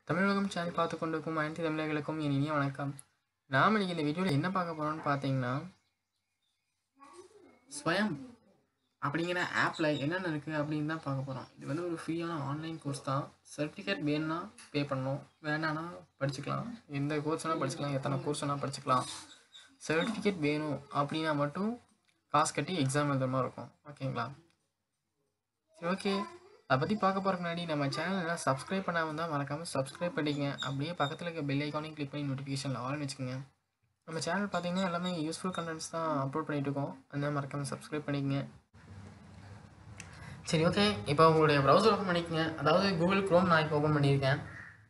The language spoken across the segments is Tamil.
தமிழகம் சேனல் பார்த்து கொண்டிருக்கும் அனைத்து தமிழர்களுக்கும் என் இனிய வணக்கம் நாம் இன்னைக்கு இந்த வீடியோவில் என்ன பார்க்க போகிறோம்னு பார்த்தீங்கன்னா ஸ்வயம் அப்படிங்கிற ஆப்பில் என்னென்ன இருக்குது அப்படின்னு தான் பார்க்க போகிறோம் இது வந்து ஒரு ஃப்ரீயான ஆன்லைன் கோர்ஸ் தான் சர்டிஃபிகேட் வேணும்னா பே பண்ணணும் வேண்டாம்னா படிச்சுக்கலாம் எந்த கோர்ஸ் வேணால் படிச்சுக்கலாம் எத்தனை கோர்ஸ் வேணால் படிச்சுக்கலாம் சர்டிஃபிகேட் வேணும் அப்படின்னா மட்டும் காசு கட்டி எக்ஸாம் எழுதுற மாதிரி இருக்கும் ஓகேங்களா சரி ஓகே அதை பற்றி பார்க்க போகிறதுக்கு முன்னாடி நம்ம சேனல் எல்லாம் சப்ஸ்கிரைப் பண்ணாமல் தான் மறக்காமல் சப்ஸ்கிரைப் பண்ணிக்கங்க அப்படியே பக்கத்தில் இருக்க பெல் ஐக்கானையும் கிளிக் பண்ணி நோட்டிஃபிகேஷனில் ஆல்னு வச்சுக்கோங்க நம்ம சேனல் பார்த்தீங்கன்னா எல்லாமே யூஸ்ஃபுல் கண்டென்ட்ஸ் தான் அப்லோட் பண்ணிட்டு இருக்கோம் அதனால் மறக்காமல் சப்ஸ்கிரைப் பண்ணிக்கங்க சரி ஓகே இப்போ உங்களுடைய ப்ரௌசர் ஓப்பன் பண்ணிக்கங்க அதாவது கூகுள் க்ரோம் நான் இப்போ ஓப்பன் பண்ணியிருக்கேன்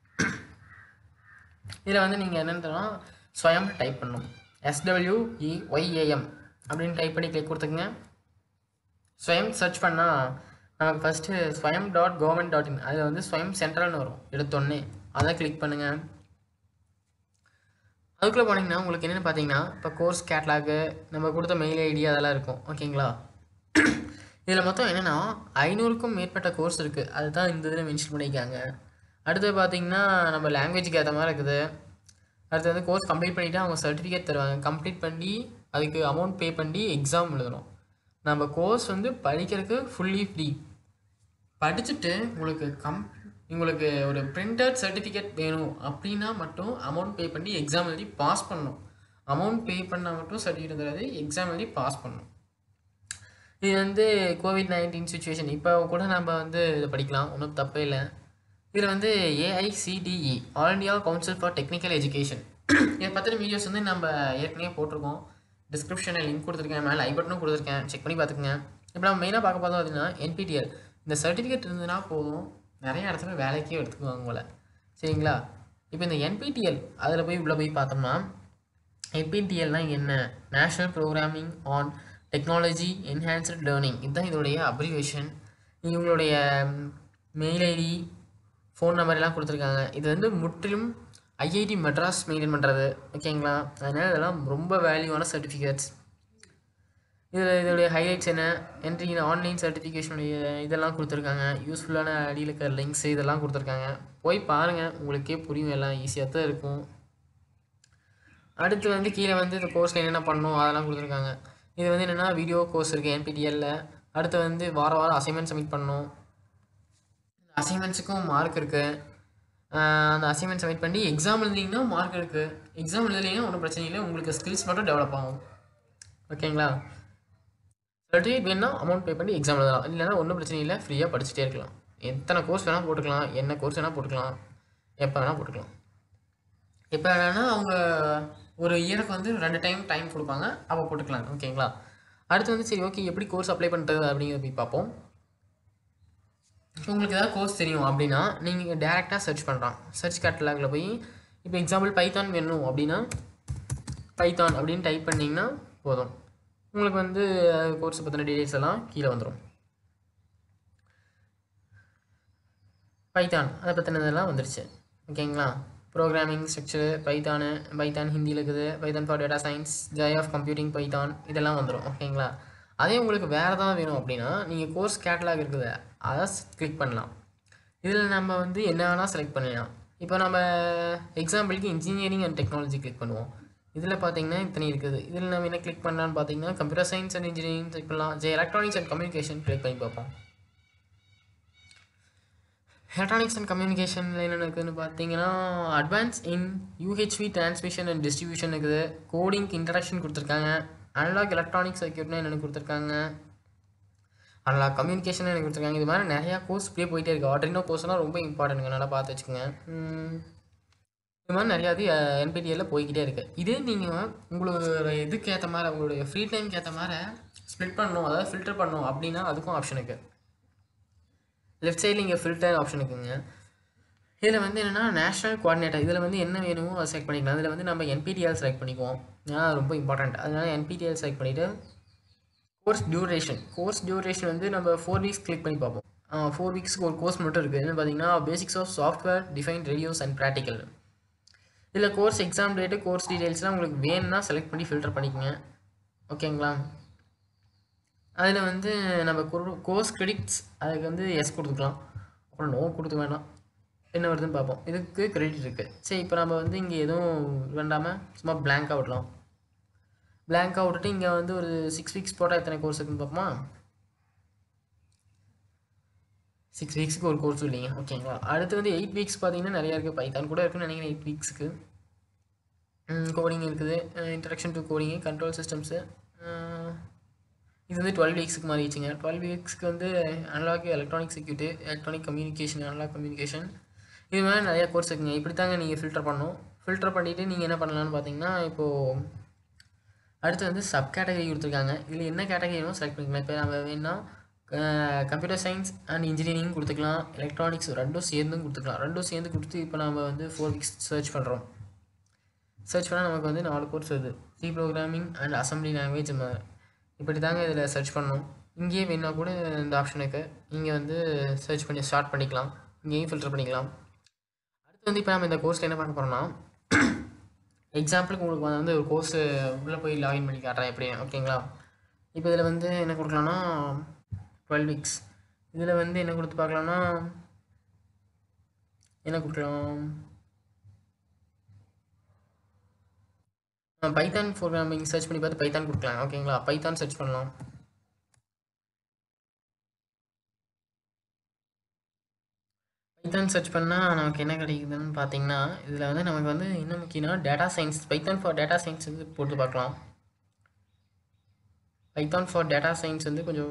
இதில் வந்து நீங்கள் என்னென்னா ஸ்வயம் டைப் பண்ணணும் எஸ்டபிள்யூஇஒய்ஏஎம் அப்படின்னு டைப் பண்ணி கிளிக் கொடுத்துக்குங்க ஸ்வயம் சர்ச் பண்ணால் நமக்கு ஃபஸ்ட்டு ஸ்வயம் டாட் கவர்மெண்ட் டாட் இன் அதில் வந்து ஸ்வயம் சென்ட்ரல்னு வரும் எடுத்தோடனே அதை கிளிக் பண்ணுங்கள் அதுக்குள்ளே போனீங்கன்னா உங்களுக்கு என்னென்னு பார்த்தீங்கன்னா இப்போ கோர்ஸ் கேட்லாகு நம்ம கொடுத்த மெயில் ஐடி அதெல்லாம் இருக்கும் ஓகேங்களா இதில் மொத்தம் என்னென்னா ஐநூறுக்கும் மேற்பட்ட கோர்ஸ் இருக்குது அதுதான் இந்த இதில் மென்ஷன் பண்ணியிருக்காங்க அடுத்து பார்த்தீங்கன்னா நம்ம லாங்குவேஜுக்கு ஏற்ற மாதிரி இருக்குது அடுத்து வந்து கோர்ஸ் கம்ப்ளீட் பண்ணிவிட்டு அவங்க சர்டிஃபிகேட் தருவாங்க கம்ப்ளீட் பண்ணி அதுக்கு அமௌண்ட் பே பண்ணி எக்ஸாம் எழுதணும் நம்ம கோர்ஸ் வந்து படிக்கிறதுக்கு ஃபுல்லி ஃப்ரீ படிச்சுட்டு உங்களுக்கு கம் உங்களுக்கு ஒரு பிரிண்டட் சர்டிஃபிகேட் வேணும் அப்படின்னா மட்டும் அமௌண்ட் பே பண்ணி எக்ஸாம் எழுதி பாஸ் பண்ணணும் அமௌண்ட் பே பண்ணால் மட்டும் சர்டிஃபிகேட் தராது எக்ஸாம் எழுதி பாஸ் பண்ணணும் இது வந்து கோவிட் நைன்டீன் சுச்சுவேஷன் இப்போ கூட நம்ம வந்து இதை படிக்கலாம் ஒன்றும் தப்பே இல்லை இதில் வந்து AICTE all India council for technical education இதை பற்றின வீடியோஸ் வந்து நம்ம ஏற்கனவே போட்டிருக்கோம் டிஸ்கிரிப்ஷனில் லிங்க் கொடுத்துருக்கேன் மேலே ஐ பட்டனும் கொடுத்துருக்கேன் செக் பண்ணி பார்த்துக்குங்க இப்போ நம்ம மெயினாக பார்க்க பார்த்தோம் அப்படின்னா என்பிடிஎல் இந்த சர்டிஃபிகேட் இருந்ததுன்னா போதும் நிறைய இடத்துல வேலைக்கே எடுத்துக்குவாங்க போல சரிங்களா இப்போ இந்த என்பிடிஎல் அதில் போய் உள்ளே போய் பார்த்தோம்னா என்பிடிஎல்னால் என்ன national programming on technology enhanced learning இதுதான் இதோடைய அப்ரிவேஷன் இவங்களுடைய மெயில் ஐடி ஃபோன் நம்பர்லாம் கொடுத்துருக்காங்க இது வந்து முற்றிலும் ஐஐடி மெட்ராஸ் மெயின்டைன் பண்ணுறது ஓகேங்களா அதனால் இதெல்லாம் ரொம்ப வேல்யூவான சர்டிஃபிகேட்ஸ் இதில் இதோடைய ஹைலைட்ஸ் என்ன என்ட்ரி ஆன்லைன் சர்டிஃபிகேஷனுடைய இதெல்லாம் கொடுத்துருக்காங்க யூஸ்ஃபுல்லான அடியில் இருக்கிற லிங்க்ஸ் இதெல்லாம் கொடுத்துருக்காங்க போய் பாருங்கள் உங்களுக்கே புரியும் எல்லாம் ஈஸியாக தான் இருக்கும் அடுத்து வந்து கீழே வந்து இந்த கோர்ஸில் என்னென்ன பண்ணணும் அதெல்லாம் கொடுத்துருக்காங்க இது வந்து என்னென்னா வீடியோ கோர்ஸ் இருக்குது என்பிடிஎல்ல அடுத்து வந்து வார வாரம் அசைன்மெண்ட் சப்மிட் பண்ணணும் அசைன்மெண்ட்ஸுக்கும் மார்க் இருக்குது அந்த அசைன்மெண்ட் சப்மிட் பண்ணி எக்ஸாம் எழுதிங்கன்னா மார்க் இருக்குது எக்ஸாம் எழுதலைன்னா ஒன்றும் பிரச்சனை இல்லை உங்களுக்கு ஸ்கில்ஸ் மட்டும் டெவலப் ஆகும் ஓகேங்களா சர்டிஃபிகேட் வேணும்னா அமௌண்ட் பே பண்ணி எக்ஸாம் எழுதலாம் இல்லைன்னா ஒன்றும் பிரச்சனை இல்லை ஃப்ரீயாக படிச்சுட்டே இருக்கலாம் எத்தனை கோர்ஸ் வேணால் போட்டுக்கலாம் என்ன கோர்ஸ் வேணால் போட்டுக்கலாம் எப்போ வேணால் போட்டுக்கலாம் இப்போ என்னென்னா அவங்க ஒரு இயருக்கு வந்து ரெண்டு டைம் டைம் கொடுப்பாங்க அப்போ போட்டுக்கலாம் ஓகேங்களா அடுத்து வந்து சரி ஓகே எப்படி கோர்ஸ் அப்ளை பண்ணுறது அப்படிங்கிறத போய் பார்ப்போம் உங்களுக்கு ஏதாவது கோர்ஸ் தெரியும் அப்படின்னா நீங்கள் டேரெக்டாக சர்ச் பண்ணுறான் சர்ச் கேட்டலாகில் போய் இப்போ எக்ஸாம்பிள் பைத்தான் வேணும் அப்படின்னா பைத்தான் அப்படின்னு டைப் பண்ணிங்கன்னா போதும் உங்களுக்கு வந்து கோர்ஸ் பற்றின டீடைல்ஸ் எல்லாம் கீழே வந்துடும் பைத்தான் அதை பற்றினதெல்லாம் வந்துருச்சு ஓகேங்களா ப்ரோக்ராமிங் ஸ்ட்ரக்சரு பைத்தானு பைத்தான் ஹிந்தியில் இருக்குது Python for data science joy of computing Python இதெல்லாம் வந்துடும் ஓகேங்களா அதே உங்களுக்கு வேறு தான் வேணும் அப்படின்னா நீங்கள் கோர்ஸ் கேட்டலாக் இருக்குது அதை கிளிக் பண்ணலாம் இதில் நம்ம வந்து என்ன வேணால் செலக்ட் பண்ணலாம் இப்போ நம்ம எக்ஸாம்பிளுக்கு இன்ஜினியரிங் அண்ட் டெக்னாலஜி கிளிக் பண்ணுவோம் இதில் பார்த்தீங்கன்னா இத்தனை இருக்குது இதில் நம்ம என்ன கிளிக் பண்ணலான்னு பார்த்தீங்கன்னா computer science and engineering click பண்ணலாம் ஜே எலக்ட்ரானிக்ஸ் அண்ட் கம்யூனிகேஷன் கிளிக் பண்ணி பார்ப்போம் எலக்ட்ரானிக்ஸ் அண்ட் கம்யூனிகேஷனில் என்ன இருக்குதுன்னு பார்த்தீங்கன்னா advance in UHV transmission and distribution இருக்குது கோடிங் இன்ட்ரடக்ஷன் கொடுத்துருக்காங்க அனலாக் எலக்ட்ரானிக் சர்க்கியூட்னா என்னென்னு கொடுத்துருக்காங்க அனலாக் கம்யூனிகேஷன் எனக்கு கொடுத்துருக்காங்க இது மாதிரி நிறையா கோர்ஸ் இப்படியே போயிட்டே இருக்குது ஆர்டினோ கோர்ஸ்லாம் ரொம்ப இம்பார்ட்டன்ட்ங்க நல்லா பார்த்து வச்சுக்கோங்க இது மாதிரி நிறையா இது என்பிடிஎல்ல போய்கிட்டே இருக்குது இதே நீங்கள் உங்களோட இதுக்கு ஏற்ற மாதிரி உங்களுடைய ஃப்ரீ டைம்க்கு ஏற்ற மாதிரி ஸ்ப்ளிட் பண்ணணும் அதாவது ஃபில்டர் பண்ணணும் அப்படின்னா அதுக்கும் ஆப்ஷன் இருக்குது லெஃப்ட் சைடில் இங்கே ஃபில்டர் ஆப்ஷன் இருக்குங்க இதில் வந்து என்னென்னா நேஷனல் கோஆர்டினேட்டர் இதில் வந்து என்ன வேணுமோ அதை செலக்ட் பண்ணிக்கலாம் இதில் வந்து நம்ம என்பிடிஎல் செலக்ட் பண்ணிக்குவோம் ஏன்னா ரொம்ப இம்பார்ட்டண்ட் அதனால என்பிடிஎல் செலக்ட் பண்ணிவிட்டு கோர்ஸ் டியூரேஷன் கோர்ஸ் டியூரேஷன் வந்து நம்ம ஃபோர் வீக்ஸ் கிளிக் பண்ணி பார்ப்போம் ஃபோர் வீக்ஸ்க்கு ஒரு கோர்ஸ் மட்டும் இருக்குது என்னென்னு பார்த்தீங்கன்னா basics of software define radios and practical இதில் கோர்ஸ் எக்ஸாம் டேட்டு கோர்ஸ் டீட்டெயில்ஸ்லாம் உங்களுக்கு வேணும்னா செலக்ட் பண்ணி ஃபில்டர் பண்ணிக்கோங்க ஓகேங்களா அதில் வந்து நம்ம கோர்ஸ் கிரெடிட்ஸ் அதுக்கு வந்து எஸ் கொடுத்துக்கலாம் அப்புறம் நோ கொடுக்க வேண்டாம் என்ன வருதுன்னு பார்ப்போம் இதுக்கு கிரெடிட் இருக்குது சரி இப்போ நம்ம வந்து இங்கே எதுவும் வேண்டாமல் சும்மா blank-ஆ விடலாம் blank-ஆ விட்டுட்டு இங்கே வந்து ஒரு சிக்ஸ் வீக்ஸ் போட்டால் எத்தனை கோர்ஸ் இருக்குன்னு பார்ப்போமா சிக்ஸ் வீக்ஸுக்கு ஒரு கோர்ஸ் இல்லைங்க ஓகேங்களா அடுத்து வந்து எயிட் வீக்ஸ் பார்த்தீங்கன்னா நிறையா இருக்குது பைத்தான் கூட இருக்குன்னு நினைக்கிறேன் எயிட் வீக்ஸுக்கு கோடிங் இருக்குது introduction to coding control systems இது வந்து டுவெல் வீக்ஸுக்கு மாறிடுச்சுங்க டுவெல் வீக்ஸ்க்கு வந்து analog electronic security electronic communication analog communication இது மாதிரி நிறையா கோர்ஸ் இருக்குங்க இப்படி தாங்க நீங்கள் ஃபில்டர் பண்ணணும் ஃபில்டர் பண்ணிவிட்டு நீங்கள் என்ன பண்ணலாம்னு பார்த்தீங்கன்னா இப்போது அடுத்து வந்து சப் கேட்டகரி கொடுத்துருக்காங்க இதில் என்ன கேட்டகரினோ செலக்ட் பண்ணிக்கலாம் இப்போ நம்ம வேணா கம்ப்யூட்டர் சயின்ஸ் அண்ட் இன்ஜினியரிங் கொடுத்துக்கலாம் எலக்ட்ரானிக்ஸ் ரெண்டும் சேர்ந்தும் கொடுத்துக்கலாம் ரெண்டும் சேர்ந்து கொடுத்து இப்போ நம்ம வந்து ஃபோர் வீக்ஸ் சர்ச் பண்ணுறோம் சர்ச் பண்ணால் நமக்கு வந்து நாலு கோர்ஸ் வருது C programming and assembly language இப்படி தாங்க இதில் சர்ச் பண்ணணும் இங்கேயே வேணா கூட இந்த ஆப்ஷன் இருக்குது இங்கே வந்து சர்ச் பண்ணி ஸ்டார்ட் பண்ணிக்கலாம் இங்கேயும் ஃபில்டர் பண்ணிக்கலாம் அடுத்து வந்து இப்போ நம்ம இந்த கோர்ஸில் என்ன பார்க்க போகிறோம்னா எக்ஸாம்பிளுக்கு உங்களுக்கு வந்து ஒரு கோர்ஸ் உள்ளே போய் லாகின் பண்ணி காட்டுறேன் எப்படி ஓகேங்களா இப்போ இதில் வந்து என்ன கொடுக்கலாம்னா டுவெல் வீக்ஸ் இதில் வந்து என்ன கொடுத்து பார்க்கலாம்னா என்ன கொடுக்கலாம் பைத்தான் ப்ரோக்ராமிங் சர்ச் பண்ணி பார்த்து பைத்தான் கொடுக்கலாம் ஓகேங்களா பைத்தான் சர்ச் பண்ணலாம் பைத்தான் சர்ச் பண்ணால் நமக்கு என்ன கிடைக்குதுன்னு பார்த்தீங்கன்னா இதில் வந்து நமக்கு வந்து என்ன முக்கியம்னா data science Python for data science வந்து போட்டு பார்க்கலாம் பைத்தான் ஃபார் டேட்டா சயின்ஸ் வந்து கொஞ்சம்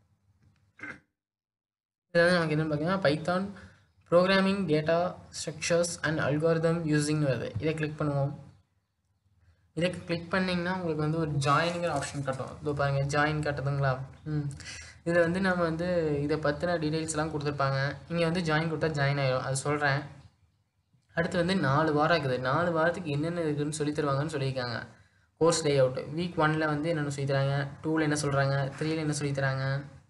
இதில் வந்து நமக்கு என்னென்னு பார்த்தீங்கன்னா Python programming data structures and algorithm using வருது இதை கிளிக் பண்ணுவோம் இதை கிளிக் பண்ணிங்கன்னா உங்களுக்கு வந்து ஒரு ஜாயினுங்கிற ஆப்ஷன் காட்டும் இதோ பாருங்கள் ஜாயின் காட்டுதுங்களா ம் இதில் வந்து நம்ம வந்து இதை பற்றின டீட்டெயில்ஸ்லாம் கொடுத்துருப்பாங்க இங்கே வந்து ஜாயின் கொடுத்தா ஜாயின் ஆகிடும் அது சொல்கிறேன் அடுத்து வந்து நாலு வாரம் இருக்குது நாலு வாரத்துக்கு என்னென்ன இருக்குதுன்னு சொல்லி தருவாங்கன்னு சொல்லியிருக்காங்க கோர்ஸ் லே அவுட் வீக் ஒனில் வந்து என்னென்ன சொல்லி தராங்க டூவில் என்ன சொல்கிறாங்க த்ரீல என்ன சொல்லி தராங்க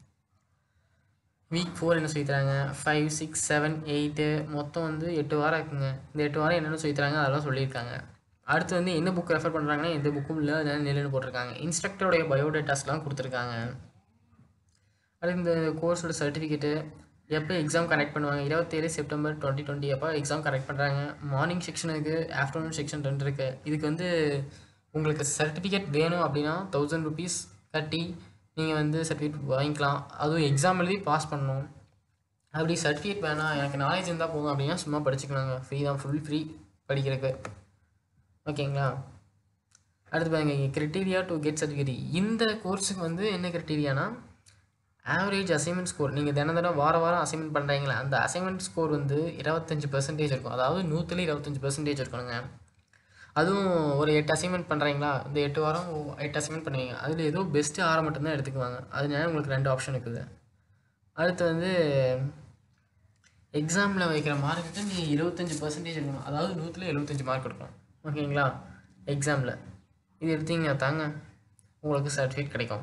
வீக் ஃபோர் என்ன சொல்லி தராங்க ஃபைவ் சிக்ஸ் செவன் எயிட்டு மொத்தம் வந்து எட்டு வாரம் இருக்குங்க இந்த எட்டு வாரம் என்னென்ன சொல்லி தராங்க அதெல்லாம் சொல்லியிருக்காங்க அடுத்து வந்து என்ன புக் ரெஃபர் பண்ணுறாங்கன்னா எந்த புக்கும் இல்லை அதனால நிலைன்னு போட்டிருக்காங்க இன்ஸ்ட்ரக்டருடைய பயோடேட்டாஸ்லாம் கொடுத்துருக்காங்க அடுத்து இந்த கோர்ஸோட சர்டிஃபிகேட்டு எப்போ எக்ஸாம் கனெக்ட் பண்ணுவாங்க இருபத்தேழு செப்டம்பர் டுவெண்ட்டி டுவெண்ட்டி எப்போ எக்ஸாம் கனெக்ட் பண்ணுறாங்க மார்னிங் செக்ஷன் இருக்குது ஆஃப்டர்நூன் செக்ஷன் ரெண்டு இருக்குது இதுக்கு வந்து உங்களுக்கு சர்டிஃபிகேட் வேணும் அப்படின்னா தௌசண்ட் ருபீஸ் கட்டி நீங்கள் வந்து சர்டிஃபிகேட் வாங்கிக்கலாம் அதுவும் எக்ஸாம் எழுதி பாஸ் பண்ணணும் அப்படி சர்டிஃபிகேட் வேணாம் எனக்கு நாலேஜ் இருந்தால் போதும் அப்படின்னா சும்மா படிச்சுக்கலாங்க ஃப்ரீ தான் ஃபுல் ஃப்ரீ படிக்கிறதுக்கு ஓகேங்களா அடுத்து பாருங்க கிரிட்டீரியா டு கெட் சர்டிஃபிகேட் இந்த கோர்ஸுக்கு வந்து என்ன கிரிட்டீரியானா ஆவரேஜ் அசைன்மெண்ட் ஸ்கோர் நீங்கள் தினம் தினம் வார வாரம் அசைன்மெண்ட் பண்ணுறீங்களா அந்த அசைன்மெண்ட் ஸ்கோர் வந்து இருபத்தஞ்சி பர்சன்டேஜ் இருக்கும் அதாவது நூற்றுல இருபத்தஞ்சி பர்சன்டேஜ் இருக்கணுங்க அதுவும் ஒரு எட்டு அசைன்மெண்ட் பண்ணுறீங்களா இந்த எட்டு வாரம் எட்டு அசைன்மெண்ட் பண்ணுவீங்க அதில் ஏதோ பெஸ்ட்டு ஆறை மட்டும்தான் எடுத்துக்குவாங்க அதனால உங்களுக்கு ரெண்டு ஆப்ஷன் இருக்குது அடுத்து வந்து எக்ஸாமில் வைக்கிற மார்க்குக்கு நீங்கள் இருபத்தஞ்சி பர்சன்டேஜ் எடுக்கணும் அதாவது நூற்றுல எழுபத்தஞ்சி மார்க் எடுக்கணும் ஓகேங்களா எக்ஸாமில் இது எடுத்தீங்க தாங்க உங்களுக்கு சர்டிஃபிகேட் கிடைக்கும்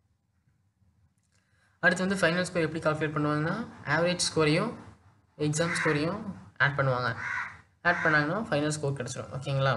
அடுத்து வந்து ஃபைனல் ஸ்கோர் எப்படி கால்குலேட் பண்ணுவாங்கன்னா ஆவரேஜ் ஸ்கோரையும் எக்ஸாம் ஸ்கோரையும் ஆட் பண்ணுவாங்க ஆட் பண்ணாங்கன்னா ஃபைனல் ஸ்கோர் கிடச்சிடும் ஓகேங்களா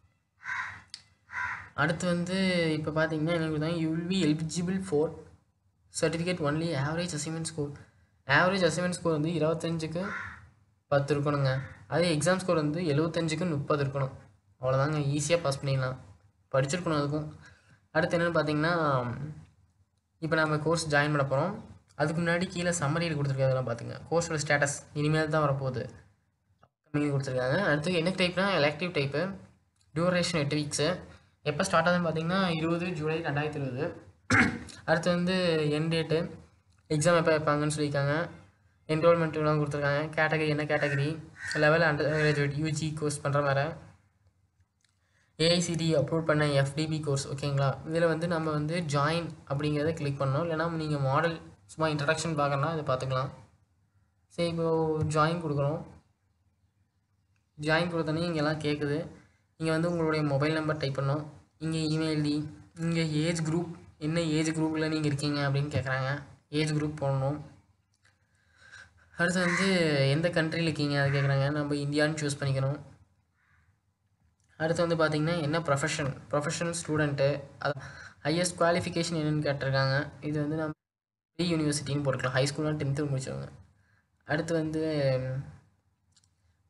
அடுத்து வந்து இப்போ பார்த்தீங்கன்னா என்ன கொடுத்தாங்க you will be eligible for certificate only average assignment score average assignment score வந்து இருபத்தஞ்சுக்கு பத்து இருக்கணுங்க அதே எக்ஸாம் ஸ்கோர் வந்து எழுபத்தஞ்சுக்கு முப்பது இருக்கணும் அவ்வளோதாங்க ஈஸியாக பாஸ் பண்ணிடலாம் படிச்சிருக்கணும் அதுக்கும் அடுத்து என்னென்னு பார்த்தீங்கன்னா இப்போ நம்ம கோர்ஸ் ஜாயின் பண்ண போகிறோம் அதுக்கு முன்னாடி கீழே சம்மரியில் கொடுத்துருக்கதெல்லாம் பார்த்துங்க கோர்ஸோட ஸ்டேட்டஸ் இனிமேல் தான் வரப்போகுது கம்மியாக கொடுத்துருக்காங்க அடுத்து என்ன டைப்னா எலக்டிவ் டைப்பு டியூரேஷன் எட்டு வீக்ஸு எப்போ ஸ்டார்ட் ஆகுதுன்னு பார்த்தீங்கன்னா இருபது ஜூலை ரெண்டாயிரத்தி இருபது அடுத்து வந்து என் டேட்டு எக்ஸாம் எப்போ வைப்பாங்கன்னு சொல்லியிருக்காங்க என்ரோல்மெண்ட்லாம் கொடுத்துருக்காங்க கேட்டகரி என்ன category level under graduate UG course பண்ணுற மாதிரி ஏஐசிடி அப்லோட் பண்ண எஃப்டிபி கோர்ஸ் ஓகேங்களா இதில் வந்து நம்ம வந்து ஜாயின் அப்படிங்கிறத கிளிக் பண்ணோம் இல்லைனா நீங்கள் மாடல் சும்மா இன்ட்ரடக்ஷன் பார்க்கறனா இதை பார்த்துக்கலாம் சரி இப்போது ஜாயின் கொடுக்குறோம் ஜாயின் கொடுத்தோன்னே இங்கெல்லாம் கேட்குது இங்கே வந்து உங்களுடைய மொபைல் நம்பர் டைப் பண்ணோம் இங்கே இமெயில் ஐடி இங்கே ஏஜ் குரூப் என்ன ஏஜ் குரூப்பில் நீங்கள் இருக்கீங்க அப்படின்னு கேட்குறாங்க ஏஜ் குரூப் போடணும் அடுத்து வந்து எந்த கண்ட்ரியில் இருக்கீங்க அது கேட்குறாங்க நம்ம இந்தியான்னு சூஸ் பண்ணிக்கணும் அடுத்து வந்து பார்த்திங்கன்னா என்ன ப்ரொஃபஷன் ப்ரொஃபஷனல் ஸ்டூடெண்ட்டு அது ஹையஸ்ட் குவாலிஃபிகேஷன் என்னென்னு கேட்டிருக்காங்க இது வந்து நம்ம ப்ரீ யூனிவர்சிட்டின்னு போட்டுக்கலாம் ஹை ஸ்கூல்லாம் டென்த்து முடிச்சவங்க அடுத்து வந்து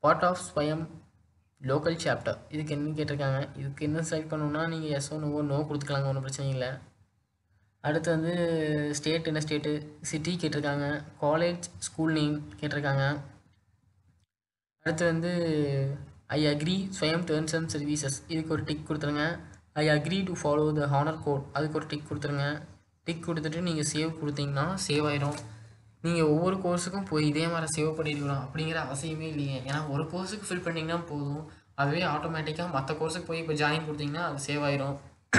part of Swayam local chapter இதுக்கு என்ன கேட்டிருக்காங்க இதுக்கு என்ன செலக்ட் பண்ணணும்னா நீங்கள் எஸ் நோ நோ கொடுத்துக்கலாங்க ஒன்றும் பிரச்சனை இல்லை அடுத்து வந்து ஸ்டேட் என்ன ஸ்டேட்டு சிட்டி கேட்டிருக்காங்க காலேஜ் ஸ்கூல் நேம் கேட்டிருக்காங்க அடுத்து வந்து I agree Swayam terms and services இதுக்கு ஒரு டிக் கொடுத்துருங்க I agree to follow the honour code அதுக்கு ஒரு டிக் கொடுத்துருங்க டிக் கொடுத்துட்டு நீங்கள் சேவ் கொடுத்தீங்கன்னா சேவ் ஆயிரும் நீங்கள் ஒவ்வொரு கோர்ஸுக்கும் போய் இதே மாதிரி சேவ் பண்ணிருக்கணும் அப்படிங்கிற அவசியமே இல்லைங்க ஏன்னா ஒரு கோர்ஸுக்கு ஃபில் பண்ணிங்கன்னா போதும் அதுவே ஆட்டோமேட்டிக்காக மற்ற கோர்ஸுக்கு போய் இப்போ ஜாயின் கொடுத்தீங்கன்னா அது சேவ் ஆயிரும்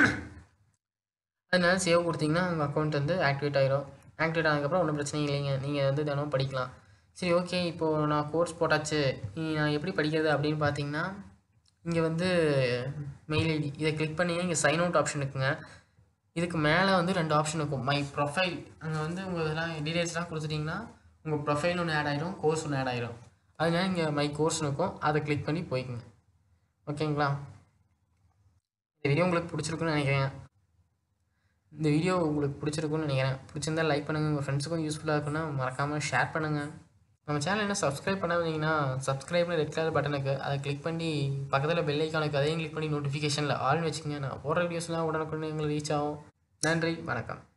அதனால சேவ் கொடுத்தீங்கன்னா உங்கள் அக்கௌண்ட் வந்து ஆக்டிவேட் ஆயிரும் ஆக்டிவேட் ஆனதுக்கப்புறம் ஒன்றும் பிரச்சனை இல்லைங்க நீங்கள் வந்து தினம் படிக்கலாம் சரி ஓகே இப்போது நான் கோர்ஸ் போட்டாச்சு இனி நான் எப்படி படிக்கிறது அப்படின்னு பார்த்தீங்கன்னா இங்கே வந்து மெயில் ஐடி இதை கிளிக் பண்ணிங்கன்னா இங்கே சைன் அவுட் ஆப்ஷன் இருக்குங்க இதுக்கு மேலே வந்து ரெண்டு ஆப்ஷன் இருக்கும் மை ப்ரொஃபைல் அங்கே வந்து உங்கள் இதெல்லாம் டீடைல்ஸ்லாம் கொடுத்துட்டிங்கன்னா உங்கள் ப்ரொஃபைல் ஒன்று ஆட் ஆயிரும் கோர்ஸ் ஒன்று ஆட் ஆயிரும் அதனால இங்கே மை கோர்ஸ்னு இருக்கும் அதை கிளிக் பண்ணி போய்க்குங்க ஓகேங்களா இந்த வீடியோ உங்களுக்கு பிடிச்சிருக்குன்னு நினைக்கிறேன் இந்த வீடியோ உங்களுக்கு பிடிச்சிருக்குன்னு நினைக்கிறேன் பிடிச்சிருந்தா லைக் பண்ணுங்கள் உங்கள் ஃப்ரெண்ட்ஸுக்கும் யூஸ்ஃபுல்லாக இருக்குன்னா மறக்காமல் ஷேர் பண்ணுங்கள் நம்ம சேனல் என்ன சப்ஸ்கிரைப் பண்ணாதீங்கன்னா சப்ஸ்கிரைப்னு ரெட் கலர் பட்டனுக்கு அதை கிளிக் பண்ணி பக்கத்தில் பெல் ஐக்கானுக்கு அதையும் கிளிக் பண்ணி நோட்டிஃபிகேஷனில் ஆல்னு வச்சுக்கோங்க நான் போடுற வீடியோஸ்லாம் உடனுக்குடனே எங்களுக்கு ரீச் ஆகும் நன்றி வணக்கம்